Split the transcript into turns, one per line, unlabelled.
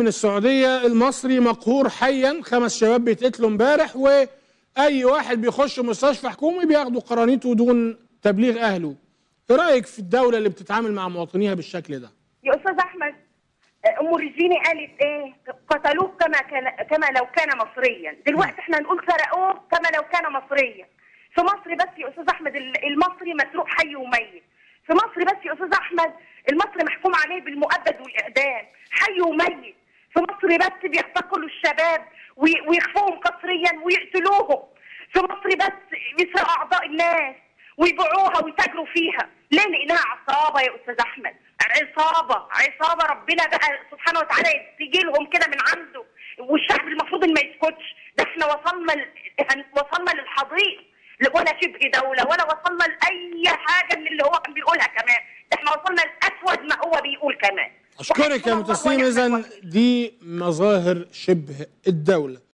من السعوديه المصري مقهور حيا خمس شباب بيتقتلوا امبارح واي واحد بيخش مستشفى حكومي بياخدوا قرانيته دون تبليغ اهله ايه رايك في الدوله اللي بتتعامل مع مواطنيها بالشكل ده
يا استاذ احمد ام رجيني قالت ايه قتلوه كما كان كما لو كان مصريا دلوقتي احنا نقول سرقوه كما لو كان مصريا في مصر بس يا استاذ احمد ال- المصري مسروق حي وميت في مصر بس يا استاذ احمد المصري محكوم عليه بالمؤبد والاعدام حي وميت في مصر بس بيعتقلوا الشباب وي- ويخفوهم قسريا ويقتلوهم في مصر بس يسرقوا اعضاء الناس ويبيعوها ويتاجروا فيها ليه لانها عصابه يا استاذ احمد عصابه عصابه ربنا بقى سبحانه وتعالى يجي لهم كده من عنده والشعب المفروض ان ما يسكتش ده احنا وصلنا ل... هن- وصلنا للحضيض ولا شبه دوله ولا وصلنا لاي حاجه من اللي هو كان بيقولها كمان ده احنا وصلنا لاسود ما هو بيقول كمان
اشكرك يا
وحسبنا الله
متسليم
ونعم
اذا
الوكيل.
دي مظاهر شبه الدوله